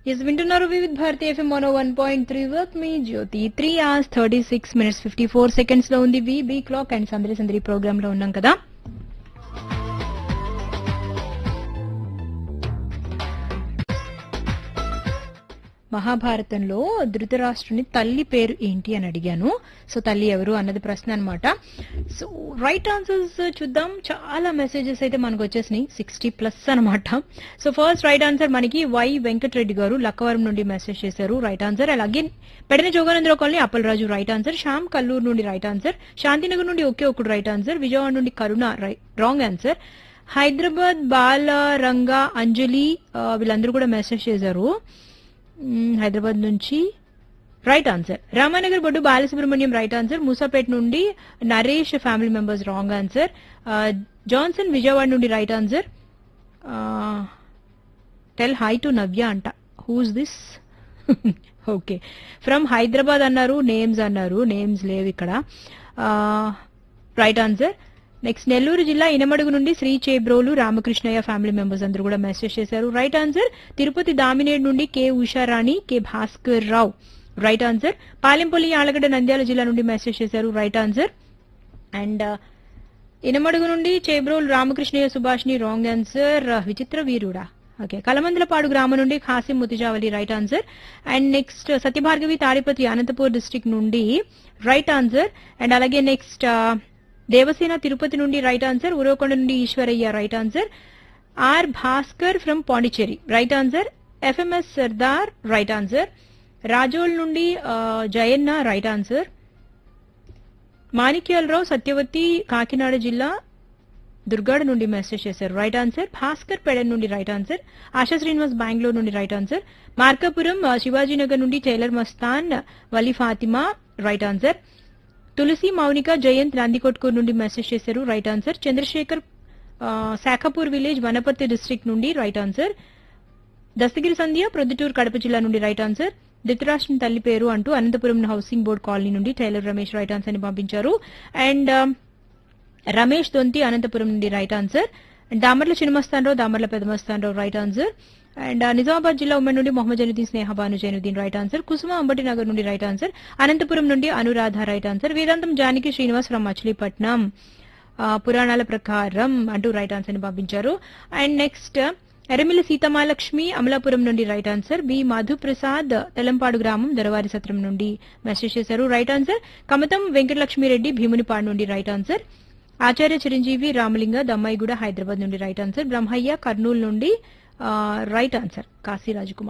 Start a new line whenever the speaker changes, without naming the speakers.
yes వింటున్నారు Vividh Bharati FM mono one point three వర్క్ మీ Jyothi three hours thirty six minutes fifty four seconds లో ఉంది వి బీ క్లాక్ అండ్ సందరి సందరి ప్రోగ్రామ్ లో ఉన్నాం కదా మహాభారతంలో ధృతరాష్ట్రుని తల్లి పేరు ఏంటి అని అడిగాను సో తల్లి ఎవరు అన్నది ప్రశ్న అనమాట సో రైట్ ఆన్సర్స్ చూద్దాం చాలా మెసేజెస్ అయితే మనకు వచ్చేసినాయి సిక్స్టీ ప్లస్ అనమాట సో ఫస్ట్ రైట్ ఆన్సర్ మనకి వై వెంకటరెడ్డి గారు లక్కవరం నుండి మెసేజ్ చేశారు రైట్ ఆన్సర్ అలాగే Pedana Jogananda Rao colony Appalaraju right answer Shyam Kalluru నుండి రైట్ ఆన్సర్ శాంతినగర్ నుండి ఒకే ఒకటి రైట్ ఆన్సర్ విజయవాడ నుండి కరుణ రాంగ్ ఆన్సర్ హైదరాబాద్ బాల రంగా అంజలి ఆ, వీళ్ళందరూ కూడా మెసేజ్ చేశారు మ్మ్, హైదరాబాద్ నుంచి right answer Ramanagar Boddu Balasubrahmanyam right answer Moosapet నుండి Naresh family members wrong answer Johnson Vijayawada నుండి right answer tell hi to Navya అంట who's this okay from Hyderabad అన్నారు నేమ్స్ అన్నారు నేమ్స్ లేవు ఇక్కడ రైట్ ఆన్సర్ నెక్స్ట్ నెల్లూరు జిల్లా ఇనమడుగు నుండి శ్రీ చేబ్రోలు రామకృష్ణయ్య ఫ్యామిలీ మెంబర్స్ అందరూ కూడా మెసేజ్ చేశారు రైట్ ఆన్సర్ తిరుపతి దామినేడ్ నుండి K Usharani K Bhaskar Rao right answer Palempalli Allagadda Nandyal జిల్లా నుండి మెసేజ్ చేశారు రైట్ ఆన్సర్ అండ్ ఇనమడుగు నుండి చేబ్రోల్ రామకృష్ణయ్య సుభాష్ని రాంగ్ ఆన్సర్ విచిత్ర వీరుడా ఓకే కలమందలపాడు గ్రామం నుండి ఖాసిం ముతిజావలి right answer and next Satyabhargavi Tadipatri Anantapur district నుండి రైట్ ఆన్సర్ అండ్ అలాగే నెక్స్ట్ దేవసేన తిరుపతి నుండి రైట్ ఆన్సర్ ఉరవకొండ నుండి Eswaraiah right answer R Bhaskar from Pondicherry right answer FMS Sardar right answer Rajol నుండి ఆ, జయన్న రైట్ ఆన్సర్ మాణిక్యాలరావు సత్యవతి కాకినాడ జిల్లా దుర్గాడ నుండి మెసేజ్ చేశారు రైట్ ఆన్సర్ భాస్కర్ పెడన్ నుండి రైట్ ఆన్సర్ ఆశా శ్రీనివాస్ బెంగళూరు నుండి రైట్ ఆన్సర్ మార్కాపురం ఆ, శివాజీనగర్ నుండి tailor Mastan Vali Fatima right answer Tulasi Mounika Jayanth Nandikotkur నుండి మెసేజ్ చేశారు రైట్ ఆన్సర్ చంద్రశేఖర్ ఆ, శాఖపూర్ విలేజ్ వనపర్తి డిస్ట్రిక్ట్ నుండి రైట్ ఆన్సర్ దస్తగిరి సంధ్య ప్రొద్దుటూరు కడప జిల్లా నుండి రైట్ ఆన్సర్ ధృతరాష్ట్రం తల్లి పేరు అంటూ అనంతపురం హౌసింగ్ బోర్డ్ కాలనీ నుండి టైలర్ రమేష్ రైట్ ఆన్సర్ ని పంపించారు అండ్ రమేష్ దొంతి అనంతపురం నుండి right answer and Damarla Chinamastanarao Damarla Pedamastanarao right answer and Nizamabad జిల్లా ఉమ్మడి నుండి మొహమ్మద్ జైనుద్దీన్ స్నేహ భాను జైనుద్దీన్ రైట్ ఆన్సర్ కుసుమ అంబటి నగర్ నుండి రైట్ ఆన్సర్ అనంతపురం నుండి అనురాధ రైట్ ఆన్సర్ వీరాంతం జానకి శ్రీనివాస్ ఫ్రమ్ మచిలీపట్నం ఆ, పురాణాల ప్రకారం అంటూ రైట్ ఆన్సర్ ని పంపించారు అండ్ నెక్స్ట్ ఎర్రమిల్లి సీతమాలక్ష్మి అమలాపురం నుండి right answer B Madhuprasad Telampadu గ్రామం దొరవారి సత్రం నుండి మెసేజ్ చేశారు రైట్ ఆన్సర్ కమతం వెంకటలక్ష్మిరెడ్డి భీమునిపాడు నుండి రైట్ ఆన్సర్ ఆచార్య చిరంజీవి రామలింగ దమ్మాయిగూడ హైదరాబాద్ నుండి రైట్ ఆన్సర్ బ్రహ్మయ్య కర్నూలు నుండి రైట్ ఆన్సర్ కాశీ రాజకుమార్